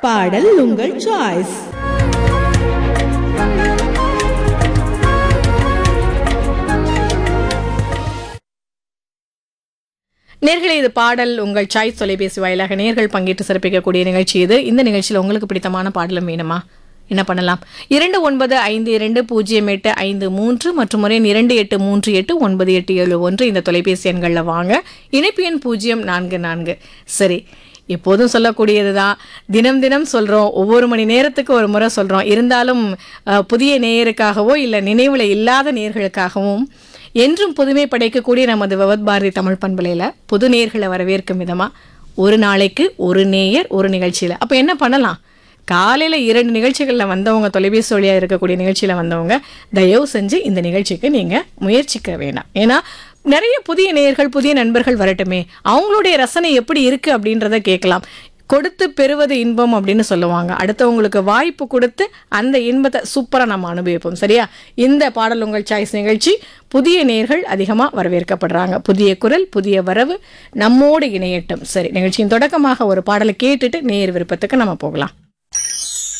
பாடல் உங்கள் சாய்ஸ் நேர்களே இது பாடல் உங்கள் சாய்ஸ் தொலைபேசி வாயிலாக நேர்கள் பங்கேற்று சிறப்பிக்கக்கூடிய நிகழ்ச்சி இது இந்த நிகழ்ச்சியில் உங்களுக்கு பிடித்தமான பாடலும் வேணுமா என்ன பண்ணலாம் இரண்டு ஒன்பது ஐந்து இரண்டு பூஜ்ஜியம் எட்டு ஐந்து மூன்று மற்றும் முறை இரண்டு எட்டு மூன்று எட்டு ஒன்பது எட்டு ஏழு ஒன்று இந்த தொலைபேசி எண்களில் வாங்க இணைப்பு எண் பூஜ்ஜியம் நான்கு நான்கு சரி எப்போதும் சொல்லக்கூடியது தான் தினம் தினம் சொல்கிறோம் ஒவ்வொரு மணி நேரத்துக்கு ஒரு முறை சொல்கிறோம் இருந்தாலும் அஹ், புதிய நேயருக்காகவோ இல்லை நினைவில் இல்லாத நேர்களுக்காகவும் என்றும் புதுமை படைக்கக்கூடிய நமது விவத் பாரதி தமிழ் பண்பலையில் புது நேயர்களை வரவேற்கும் விதமாக ஒரு நாளைக்கு ஒரு நேயர் ஒரு நிகழ்ச்சியில் அப்போ என்ன பண்ணலாம் காலையில் இரண்டு நிகழ்ச்சிகளில் வந்தவங்க தொலைபேசி வழியாக இருக்கக்கூடிய நிகழ்ச்சியில் வந்தவங்க தயவு செஞ்சு இந்த நிகழ்ச்சிக்கு நீங்கள் முயற்சிக்க வேண்டாம் ஏன்னா நிறைய புதிய நேயர்கள் புதிய நண்பர்கள் வரட்டுமே அவங்களுடைய ரசனை எப்படி இருக்குது அப்படின்றத கேட்கலாம் கொடுத்து பெறுவது இன்பம் அப்படின்னு சொல்லுவாங்க அடுத்தவங்களுக்கு வாய்ப்பு கொடுத்து அந்த இன்பத்தை சூப்பராக நம்ம அனுபவிப்போம் சரியா இந்த பாடல் உங்கள் சாய்ஸ் நிகழ்ச்சி புதிய நேர்கள் அதிகமாக வரவேற்கப்படுறாங்க புதிய குரல் புதிய வரவு நம்மோடு இணையட்டும் சரி நிகழ்ச்சியின் தொடக்கமாக ஒரு பாடலை கேட்டுட்டு நேர் விருப்பத்துக்கு நம்ம போகலாம்